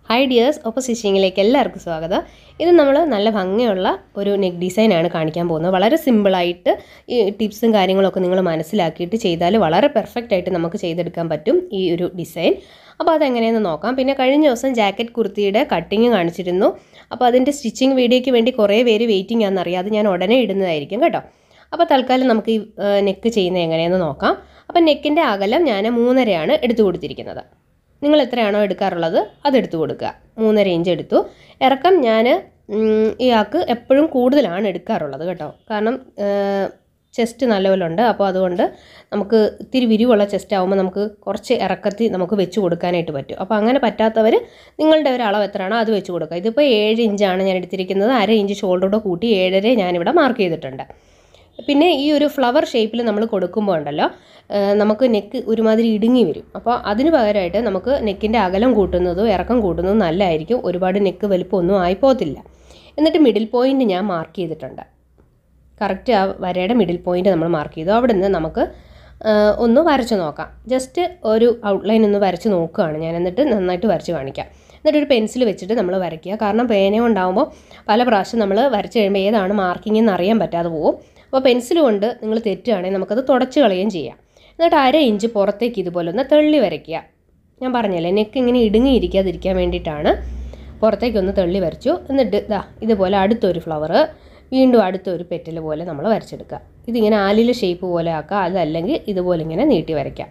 hi dears ഒപ്പം സ്റ്റിച്ചിങ്ങിലേക്ക് എല്ലാവർക്കും സ്വാഗതം ഇത് നമ്മൾ നല്ല ഭംഗിയുള്ള ഒരു നെക്ക് ഡിസൈനാണ് കാണിക്കാൻ പോകുന്നത് വളരെ സിമ്പിളായിട്ട് ഈ ടിപ്സും കാര്യങ്ങളൊക്കെ നിങ്ങൾ മനസ്സിലാക്കിയിട്ട് ചെയ്താൽ വളരെ പെർഫെക്റ്റ് ആയിട്ട് നമുക്ക് ചെയ്തെടുക്കാൻ പറ്റും ഈ ഒരു ഡിസൈൻ അപ്പോൾ അതെങ്ങനെയെന്ന് നോക്കാം പിന്നെ കഴിഞ്ഞ ദിവസം ജാക്കറ്റ് കുർത്തിയുടെ കട്ടിങ് കാണിച്ചിരുന്നു അപ്പോൾ അതിൻ്റെ സ്റ്റിച്ചിങ് വീഡിയോയ്ക്ക് വേണ്ടി കുറേ പേര് വെയിറ്റിംഗ് ആണെന്നറിയാം അത് ഞാൻ ഉടനെ ഇടുന്നതായിരിക്കും കേട്ടോ അപ്പോൾ തൽക്കാലം നമുക്ക് ഈ നെക്ക് ചെയ്യുന്നത് എങ്ങനെയെന്ന് നോക്കാം അപ്പോൾ നെക്കിൻ്റെ അകലം ഞാൻ മൂന്നരയാണ് എടുത്തു കൊടുത്തിരിക്കുന്നത് നിങ്ങൾ എത്രയാണോ എടുക്കാറുള്ളത് അതെടുത്ത് കൊടുക്കുക മൂന്നര ഇഞ്ച് എടുത്തു ഇറക്കം ഞാൻ ഇയാൾക്ക് എപ്പോഴും കൂടുതലാണ് എടുക്കാറുള്ളത് കേട്ടോ കാരണം ചെസ്റ്റ് നല്ലപോലുണ്ട് അപ്പോൾ അതുകൊണ്ട് നമുക്ക് ഇത്തിരി വിരിവുള്ള ചെസ്റ്റ് ആകുമ്പോൾ നമുക്ക് കുറച്ച് ഇറക്കത്തി നമുക്ക് വെച്ച് കൊടുക്കാനായിട്ട് പറ്റും അപ്പോൾ അങ്ങനെ പറ്റാത്തവർ നിങ്ങളുടെ ഒരു അളവ് എത്രയാണോ അത് വെച്ച് കൊടുക്കുക ഇതിപ്പോൾ ഏഴ് ഇഞ്ചാണ് ഞാൻ എടുത്തിരിക്കുന്നത് അര ഇഞ്ച് ഷോൾഡറോട് കൂട്ടി ഏഴര ഞാനിവിടെ മാർക്ക് ചെയ്തിട്ടുണ്ട് പിന്നെ ഈ ഒരു ഫ്ലവർ ഷേപ്പിൽ നമ്മൾ കൊടുക്കുമ്പോൾ ഉണ്ടല്ലോ നമുക്ക് നെക്ക് ഒരുമാതിരി ഇടുങ്ങി വരും അപ്പോൾ അതിന് പകരമായിട്ട് നമുക്ക് നെക്കിൻ്റെ അകലം കൂട്ടുന്നതും ഇറക്കം കൂട്ടുന്നതും നല്ലതായിരിക്കും ഒരുപാട് നെക്ക് വലിപ്പമൊന്നും ആയിപ്പോകത്തില്ല എന്നിട്ട് മിഡിൽ പോയിൻ്റ് ഞാൻ മാർക്ക് ചെയ്തിട്ടുണ്ട് കറക്റ്റ് ആ വരയുടെ മിഡിൽ പോയിൻ്റ് നമ്മൾ മാർക്ക് ചെയ്തു അവിടെ നിന്ന് നമുക്ക് ഒന്ന് വരച്ച് നോക്കാം ജസ്റ്റ് ഒരു ഔട്ട്ലൈൻ ഒന്ന് വരച്ച് നോക്കുകയാണ് ഞാൻ എന്നിട്ട് നന്നായിട്ട് വരച്ച് കാണിക്കാം എന്നിട്ട് ഒരു പെൻസിൽ വെച്ചിട്ട് നമ്മൾ വരയ്ക്കുക കാരണം പേന ഉണ്ടാകുമ്പോൾ പല പ്രാവശ്യം നമ്മൾ വരച്ച് കഴിയുമ്പോൾ ഏതാണ് മാർക്കിംഗ് എന്ന് അറിയാൻ പറ്റാതെ പോകും അപ്പോൾ പെൻസിൽ കൊണ്ട് നിങ്ങൾ തെറ്റുകയാണെങ്കിൽ നമുക്കത് തുടച്ച് കളയുകയും ചെയ്യാം എന്നിട്ട് അര ഇഞ്ച് പുറത്തേക്ക് ഇതുപോലെ ഒന്ന് തള്ളി വരയ്ക്കുക ഞാൻ പറഞ്ഞല്ലേ നെക്ക് ഇങ്ങനെ ഇടുങ്ങിയിരിക്കാതിരിക്കാൻ വേണ്ടിയിട്ടാണ് പുറത്തേക്കൊന്ന് തള്ളി വരച്ചു എന്നിട്ട് ഇതാ ഇതുപോലെ അടുത്തൊരു ഫ്ലവർ വീണ്ടും അടുത്തൊരു പെറ്റൽ പോലെ നമ്മൾ വരച്ചെടുക്കുക ഇതിങ്ങനെ ആലിൽ ഷേപ്പ് പോലെ ആക്കുക അതല്ലെങ്കിൽ ഇതുപോലെ ഇങ്ങനെ നീട്ടി വരയ്ക്കാം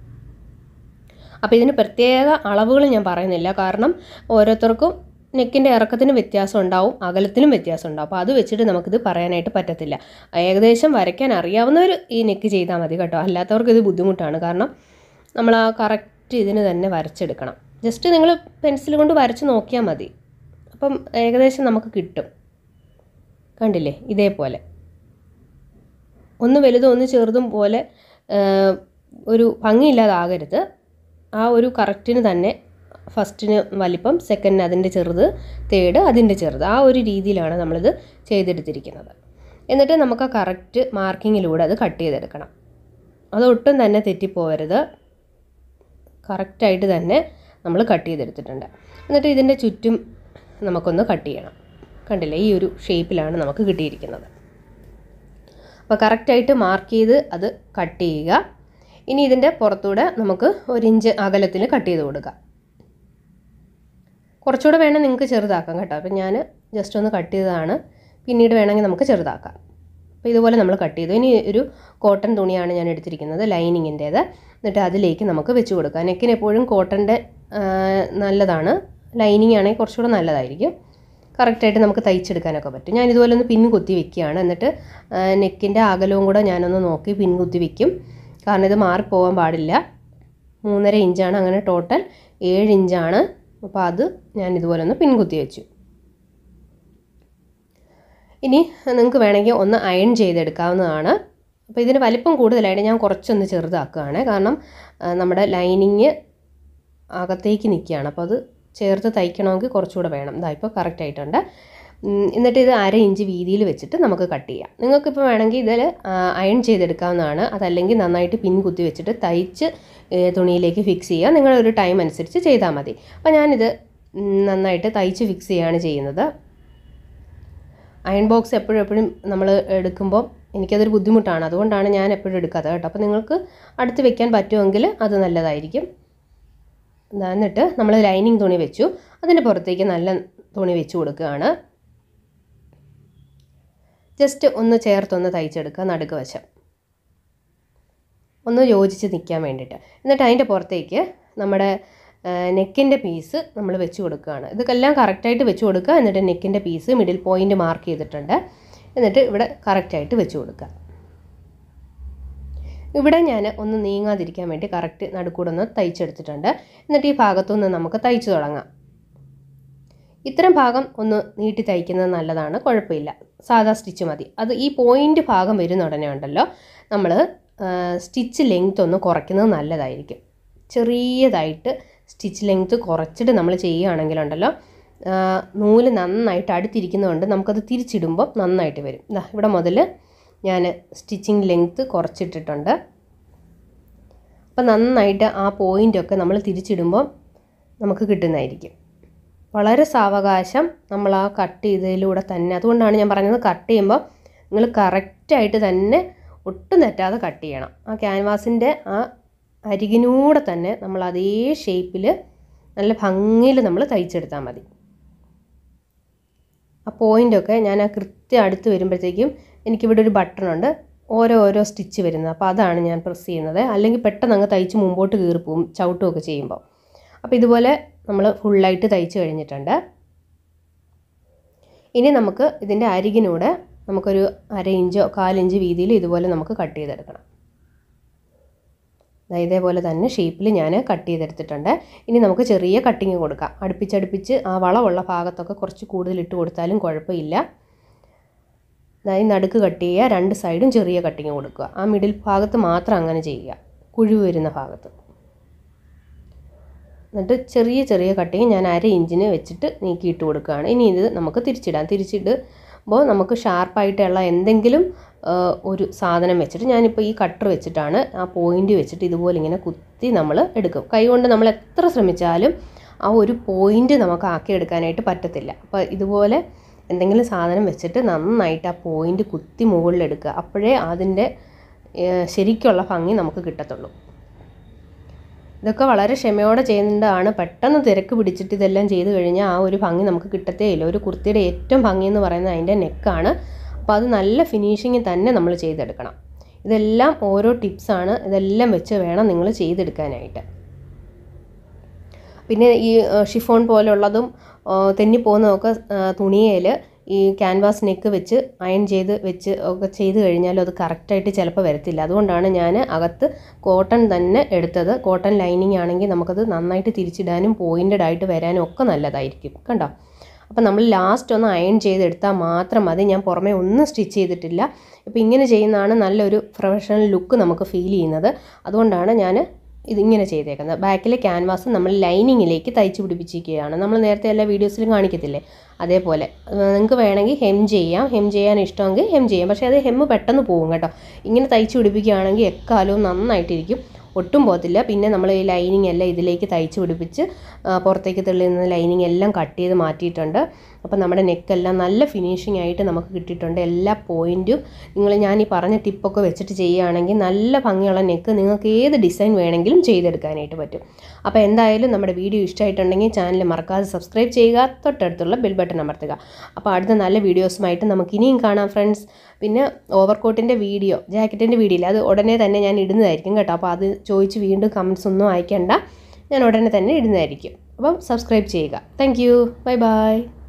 അപ്പോൾ ഇതിന് പ്രത്യേക അളവുകൾ ഞാൻ പറയുന്നില്ല കാരണം ഓരോരുത്തർക്കും നെക്കിൻ്റെ ഇറക്കത്തിന് വ്യത്യാസം ഉണ്ടാവും അകലത്തിനും വ്യത്യാസം ഉണ്ടാവും അപ്പോൾ അത് വെച്ചിട്ട് നമുക്കിത് പറയാനായിട്ട് പറ്റത്തില്ല ഏകദേശം വരയ്ക്കാൻ അറിയാവുന്നവർ ഈ നെക്ക് ചെയ്താൽ മതി കേട്ടോ അല്ലാത്തവർക്ക് ഇത് ബുദ്ധിമുട്ടാണ് കാരണം നമ്മൾ ആ കറക്റ്റ് ഇതിന് തന്നെ വരച്ചെടുക്കണം ജസ്റ്റ് നിങ്ങൾ പെൻസിൽ കൊണ്ട് വരച്ച് നോക്കിയാൽ മതി അപ്പം ഏകദേശം നമുക്ക് കിട്ടും കണ്ടില്ലേ ഇതേപോലെ ഒന്ന് വലുതും ഒന്ന് ചെറുതും പോലെ ഒരു ഭംഗിയില്ലാതാകരുത് ആ ഒരു കറക്റ്റിന് തന്നെ ഫസ്റ്റിന് വലിപ്പം സെക്കൻഡിന് അതിൻ്റെ ചെറുത് തേർഡ് അതിൻ്റെ ചെറുത് ആ ഒരു രീതിയിലാണ് നമ്മളിത് ചെയ്തെടുത്തിരിക്കുന്നത് എന്നിട്ട് നമുക്ക് ആ കറക്റ്റ് മാർക്കിങ്ങിലൂടെ അത് കട്ട് ചെയ്തെടുക്കണം അതൊട്ടും തന്നെ തെറ്റിപ്പോകരുത് കറക്റ്റായിട്ട് തന്നെ നമ്മൾ കട്ട് ചെയ്തെടുത്തിട്ടുണ്ട് എന്നിട്ട് ഇതിൻ്റെ ചുറ്റും നമുക്കൊന്ന് കട്ട് ചെയ്യണം കണ്ടില്ലേ ഈ ഒരു ഷേപ്പിലാണ് നമുക്ക് കിട്ടിയിരിക്കുന്നത് അപ്പോൾ കറക്റ്റായിട്ട് മാർക്ക് ചെയ്ത് അത് കട്ട് ചെയ്യുക ഇനി ഇതിൻ്റെ പുറത്തൂടെ നമുക്ക് ഒരു ഇഞ്ച് അകലത്തിൽ കട്ട് ചെയ്ത് കൊടുക്കുക കുറച്ചുകൂടെ വേണം നിങ്ങൾക്ക് ചെറുതാക്കാം കേട്ടോ അപ്പം ഞാൻ ജസ്റ്റ് ഒന്ന് കട്ട് ചെയ്തതാണ് പിന്നീട് വേണമെങ്കിൽ നമുക്ക് ചെറുതാക്കാം അപ്പോൾ ഇതുപോലെ നമ്മൾ കട്ട് ചെയ്തു ഇനി ഒരു കോട്ടൺ തുണിയാണ് ഞാൻ എടുത്തിരിക്കുന്നത് ലൈനിങ്ങിൻ്റേത് എന്നിട്ട് അതിലേക്ക് നമുക്ക് വെച്ച് കൊടുക്കാം നെക്കിന് എപ്പോഴും കോട്ടൻ്റെ നല്ലതാണ് ലൈനിങ് ആണെങ്കിൽ കുറച്ചുകൂടെ നല്ലതായിരിക്കും കറക്റ്റായിട്ട് നമുക്ക് തയ്ച്ചെടുക്കാനൊക്കെ പറ്റും ഞാൻ ഇതുപോലെ ഒന്ന് പിൻ കുത്തി വെക്കുകയാണ് എന്നിട്ട് നെക്കിൻ്റെ അകലവും കൂടെ ഞാനൊന്ന് നോക്കി പിൻ കുത്തി വെക്കും കാരണം ഇത് മാറിപ്പോകാൻ പാടില്ല മൂന്നര ഇഞ്ചാണ് അങ്ങനെ ടോട്ടൽ ഏഴ് ഇഞ്ചാണ് അപ്പോൾ അത് ഞാൻ ഇതുപോലെ ഒന്ന് പിൻകുത്തി വെച്ചു ഇനി നിങ്ങൾക്ക് വേണമെങ്കിൽ ഒന്ന് അയൺ ചെയ്തെടുക്കാവുന്നതാണ് അപ്പോൾ ഇതിന് വലിപ്പം കൂടുതലായിട്ട് ഞാൻ കുറച്ചൊന്ന് ചെറുതാക്കുകയാണ് കാരണം നമ്മുടെ ലൈനിങ് അകത്തേക്ക് നിൽക്കുകയാണ് അപ്പോൾ അത് ചേർത്ത് തയ്ക്കണമെങ്കിൽ കുറച്ചുകൂടെ വേണം ഇതാ ഇപ്പോൾ കറക്റ്റ് ആയിട്ടുണ്ട് എന്നിട്ട് ഇത് അര ഇഞ്ച് വീതിയിൽ വെച്ചിട്ട് നമുക്ക് കട്ട് ചെയ്യാം നിങ്ങൾക്കിപ്പോൾ വേണമെങ്കിൽ ഇതിൽ അയൺ ചെയ്തെടുക്കാവുന്നതാണ് അതല്ലെങ്കിൽ നന്നായിട്ട് പിൻ കുത്തി വെച്ചിട്ട് തയ്ച്ച് തുണിയിലേക്ക് ഫിക്സ് ചെയ്യുക നിങ്ങളുടെ ഒരു ടൈം അനുസരിച്ച് ചെയ്താൽ മതി അപ്പോൾ ഞാനിത് നന്നായിട്ട് തയ്ച്ച് ഫിക്സ് ചെയ്യുകയാണ് ചെയ്യുന്നത് അയൺ ബോക്സ് എപ്പോഴും എപ്പോഴും നമ്മൾ എടുക്കുമ്പോൾ എനിക്കതൊരു ബുദ്ധിമുട്ടാണ് അതുകൊണ്ടാണ് ഞാൻ എപ്പോഴും എടുക്കാത്തത് കേട്ടോ അപ്പോൾ നിങ്ങൾക്ക് അടുത്ത് വെക്കാൻ പറ്റുമെങ്കിൽ അത് നല്ലതായിരിക്കും എന്നിട്ട് നമ്മൾ ലൈനിങ് തുണി വെച്ചു അതിൻ്റെ പുറത്തേക്ക് നല്ല തുണി വെച്ച് കൊടുക്കുകയാണ് ജസ്റ്റ് ഒന്ന് ചേർത്തൊന്ന് തയ്ച്ചെടുക്കുക നടുക്ക് വശം ഒന്ന് യോജിച്ച് നിൽക്കാൻ വേണ്ടിയിട്ട് എന്നിട്ട് അതിൻ്റെ പുറത്തേക്ക് നമ്മുടെ നെക്കിൻ്റെ പീസ് നമ്മൾ വെച്ച് കൊടുക്കുകയാണ് ഇതൊക്കെല്ലാം കറക്റ്റായിട്ട് വെച്ച് കൊടുക്കുക എന്നിട്ട് നെക്കിൻ്റെ പീസ് മിഡിൽ പോയിൻ്റ് മാർക്ക് ചെയ്തിട്ടുണ്ട് എന്നിട്ട് ഇവിടെ കറക്റ്റായിട്ട് വെച്ച് കൊടുക്കുക ഇവിടെ ഞാൻ ഒന്ന് നീങ്ങാതിരിക്കാൻ വേണ്ടി കറക്റ്റ് നടുക്കൂടെ ഒന്ന് തയ്ച്ചെടുത്തിട്ടുണ്ട് എന്നിട്ട് ഈ ഭാഗത്തുനിന്ന് നമുക്ക് തയ്ച്ചു തുടങ്ങാം ഇത്തരം ഭാഗം ഒന്ന് നീട്ടി തയ്ക്കുന്നത് നല്ലതാണ് കുഴപ്പമില്ല സാധാ സ്റ്റിച്ച് മതി അത് ഈ പോയിൻ്റ് ഭാഗം വരുന്ന ഉടനെ ഉണ്ടല്ലോ നമ്മൾ സ്റ്റിച്ച് ലെങ്ത് ഒന്ന് കുറയ്ക്കുന്നത് നല്ലതായിരിക്കും ചെറിയതായിട്ട് സ്റ്റിച്ച് ലെങ്ത് കുറച്ചിട്ട് നമ്മൾ ചെയ്യുകയാണെങ്കിലുണ്ടല്ലോ നൂല് നന്നായിട്ട് അടുത്തിരിക്കുന്നതുകൊണ്ട് നമുക്കത് തിരിച്ചിടുമ്പോൾ നന്നായിട്ട് വരും ഇതാ ഇവിടെ മുതൽ ഞാൻ സ്റ്റിച്ചിങ് ലെങ്ത്ത് കുറച്ചിട്ടിട്ടുണ്ട് അപ്പോൾ നന്നായിട്ട് ആ പോയിൻ്റൊക്കെ നമ്മൾ തിരിച്ചിടുമ്പോൾ നമുക്ക് കിട്ടുന്നതായിരിക്കും വളരെ സാവകാശം നമ്മൾ ആ കട്ട് ചെയ്തതിലൂടെ തന്നെ അതുകൊണ്ടാണ് ഞാൻ പറഞ്ഞത് കട്ട് ചെയ്യുമ്പോൾ നിങ്ങൾ കറക്റ്റായിട്ട് തന്നെ ഒട്ടും തെറ്റാതെ കട്ട് ചെയ്യണം ആ ക്യാൻവാസിൻ്റെ ആ അരികിനൂടെ തന്നെ നമ്മൾ അതേ ഷേപ്പിൽ നല്ല ഭംഗിയിൽ നമ്മൾ തയ്ച്ചെടുത്താൽ മതി ആ പോയിൻ്റൊക്കെ ഞാൻ ആ കൃത്യം അടുത്ത് വരുമ്പോഴത്തേക്കും എനിക്കിവിടെ ഒരു ബട്ടൺ ഉണ്ട് ഓരോ ഓരോ സ്റ്റിച്ച് വരുന്നത് അപ്പോൾ അതാണ് ഞാൻ പ്രസ് ചെയ്യുന്നത് അല്ലെങ്കിൽ പെട്ടെന്ന് അങ്ങ് തയ്ച്ച് മുമ്പോട്ട് കീറിപ്പോവും ചവിട്ടുമൊക്കെ ചെയ്യുമ്പോൾ അപ്പോൾ ഇതുപോലെ നമ്മൾ ഫുള്ളായിട്ട് തയ്ച്ച് കഴിഞ്ഞിട്ടുണ്ട് ഇനി നമുക്ക് ഇതിൻ്റെ അരികിനൂടെ നമുക്കൊരു അര ഇഞ്ചോ കാലിഞ്ച് വീതിയിൽ ഇതുപോലെ നമുക്ക് കട്ട് ചെയ്തെടുക്കണം ദാ ഇതേപോലെ തന്നെ ഷേപ്പിൽ ഞാൻ കട്ട് ചെയ്തെടുത്തിട്ടുണ്ട് ഇനി നമുക്ക് ചെറിയ കട്ടിങ് കൊടുക്കാം അടുപ്പിച്ചടുപ്പിച്ച് ആ വളമുള്ള ഭാഗത്തൊക്കെ കുറച്ച് കൂടുതൽ ഇട്ട് കൊടുത്താലും കുഴപ്പമില്ല ദാ ഈ നടുക്ക് കട്ട് ചെയ്യുക രണ്ട് സൈഡും ചെറിയ കട്ടിങ് കൊടുക്കുക ആ മിഡിൽ ഭാഗത്ത് മാത്രം അങ്ങനെ ചെയ്യുക കുഴിവ് വരുന്ന ഭാഗത്ത് എന്നിട്ട് ചെറിയ ചെറിയ കട്ടിങ് ഞാൻ അര ഇഞ്ചിന് വെച്ചിട്ട് നീക്കിയിട്ട് കൊടുക്കുകയാണ് ഇനി ഇത് നമുക്ക് തിരിച്ചിടാം തിരിച്ചിടുമ്പോൾ നമുക്ക് ഷാർപ്പായിട്ടുള്ള എന്തെങ്കിലും ആ, ഒരു സാധനം വെച്ചിട്ട് ഞാനിപ്പോൾ ഈ കട്ടർ വെച്ചിട്ടാണ് ആ പോയിൻ്റ് വെച്ചിട്ട് ഇതുപോലെ ഇങ്ങനെ കുത്തി നമ്മൾ എടുക്കും കൈ കൊണ്ട് നമ്മൾ എത്ര ശ്രമിച്ചാലും ആ ഒരു പോയിൻ്റ് നമുക്ക് ആക്കിയെടുക്കാനായിട്ട് പറ്റത്തില്ല അപ്പോൾ ഇതുപോലെ എന്തെങ്കിലും സാധനം വെച്ചിട്ട് നന്നായിട്ട് ആ പോയിൻ്റ് കുത്തി മുകളിലെടുക്കുക അപ്പോഴേ അതിൻ്റെ ഏ, ശരിക്കുള്ള ഭംഗി നമുക്ക് കിട്ടത്തുള്ളൂ ഇതൊക്കെ വളരെ ക്ഷമയോടെ ചെയ്യുന്നതാണ് പെട്ടെന്ന് തിരക്ക് പിടിച്ചിട്ട് ഇതെല്ലാം ചെയ്ത് കഴിഞ്ഞാൽ ആ ഒരു ഭംഗി നമുക്ക് കിട്ടത്തേ ഇല്ല ഒരു കുർത്തിയുടെ ഏറ്റവും ഭംഗി എന്ന് പറയുന്നത് അതിൻ്റെ നെക്കാണ് അപ്പോൾ അത് നല്ല ഫിനിഷിങ്ങിൽ തന്നെ നമ്മൾ ചെയ്തെടുക്കണം ഇതെല്ലാം ഓരോ ടിപ്സാണ് ഇതെല്ലാം വെച്ച് വേണം നിങ്ങൾ ചെയ്തെടുക്കാനായിട്ട് പിന്നെ ഈ ആ, ഷിഫോൺ പോലുള്ളതും ആ, തെന്നിപ്പോകുന്നതൊക്കെ തുണിയിൽ ഈ ക്യാൻവാസ് നെക്ക് വെച്ച് അയൺ ചെയ്ത് വെച്ച് ഒക്കെ ചെയ്ത് കഴിഞ്ഞാലും അത് കറക്റ്റായിട്ട് ചിലപ്പോൾ വരത്തില്ല അതുകൊണ്ടാണ് ഞാൻ അകത്ത് കോട്ടൺ തന്നെ എടുത്തത് കോട്ടൺ ലൈനിങ് ആണെങ്കിൽ നമുക്കത് നന്നായിട്ട് തിരിച്ചിടാനും പോയിൻറ്റഡ് ആയിട്ട് വരാനും ഒക്കെ നല്ലതായിരിക്കും കണ്ടോ അപ്പം നമ്മൾ ലാസ്റ്റ് ഒന്ന് അയൺ ചെയ്തെടുത്താൽ മാത്രം മതി ഞാൻ പുറമേ ഒന്നും സ്റ്റിച്ച് ചെയ്തിട്ടില്ല ഇപ്പോൾ ഇങ്ങനെ ചെയ്യുന്നതാണ് നല്ലൊരു പ്രൊഫഷണൽ ലുക്ക് നമുക്ക് ഫീൽ ചെയ്യുന്നത് അതുകൊണ്ടാണ് ഞാൻ ഇതിങ്ങനെ ചെയ്തേക്കുന്നത് ബാക്കിലെ ക്യാൻവാസ് നമ്മൾ ലൈനിങ്ങിലേക്ക് തയ്ച്ച് പിടിപ്പിച്ചിരിക്കുകയാണ് നമ്മൾ നേരത്തെ എല്ലാ വീഡിയോസിലും കാണിക്കത്തില്ലേ അതേപോലെ നിങ്ങൾക്ക് വേണമെങ്കിൽ ഹെം ചെയ്യാം ഹെം ചെയ്യാൻ ഇഷ്ടമെങ്കിൽ ഹെം ചെയ്യാം പക്ഷേ അത് ഹെമ്മ് പെട്ടെന്ന് പോകും കേട്ടോ ഇങ്ങനെ തയ്ച്ച് പിടിപ്പിക്കുകയാണെങ്കിൽ എക്കാലവും നന്നായിട്ടിരിക്കും ഒട്ടും പോകത്തില്ല പിന്നെ നമ്മൾ ഈ ലൈനിങ് എല്ലാം ഇതിലേക്ക് തയ്ച്ച് പിടിപ്പിച്ച് ആ, പുറത്തേക്ക് തെളിയുന്ന ലൈനിങ് എല്ലാം കട്ട് ചെയ്ത് മാറ്റിയിട്ടുണ്ട് അപ്പോൾ നമ്മുടെ നെക്കെല്ലാം നല്ല ഫിനിഷിംഗ് ആയിട്ട് നമുക്ക് കിട്ടിയിട്ടുണ്ട് എല്ലാ പോയിൻറ്റും നിങ്ങൾ ഞാൻ ഈ പറഞ്ഞ ടിപ്പൊക്കെ വെച്ചിട്ട് ചെയ്യുകയാണെങ്കിൽ നല്ല ഭംഗിയുള്ള നെക്ക് നിങ്ങൾക്ക് ഏത് ഡിസൈൻ വേണമെങ്കിലും ചെയ്തെടുക്കാനായിട്ട് പറ്റും അപ്പോൾ എന്തായാലും നമ്മുടെ വീഡിയോ ഇഷ്ടമായിട്ടുണ്ടെങ്കിൽ ചാനൽ മറക്കാതെ സബ്സ്ക്രൈബ് ചെയ്യുക തൊട്ടടുത്തുള്ള ബെൽ ബട്ടൺ അമർത്തുക അപ്പോൾ അടുത്ത നല്ല വീഡിയോസുമായിട്ട് നമുക്ക് ഇനിയും കാണാം ഫ്രണ്ട്സ് പിന്നെ ഓവർകോട്ടിൻ്റെ വീഡിയോ ജാക്കറ്റിൻ്റെ വീഡിയോ ഇല്ല അത് ഉടനെ തന്നെ ഞാൻ ഇടുന്നതായിരിക്കും കേട്ടോ അപ്പോൾ അത് ചോദിച്ച് വീണ്ടും കമൻസ് ഒന്നും അയക്കേണ്ട ഞാൻ ഉടനെ തന്നെ ഇടുന്നതായിരിക്കും അപ്പം സബ്സ്ക്രൈബ് ചെയ്യുക താങ്ക് യു ബൈ ബൈ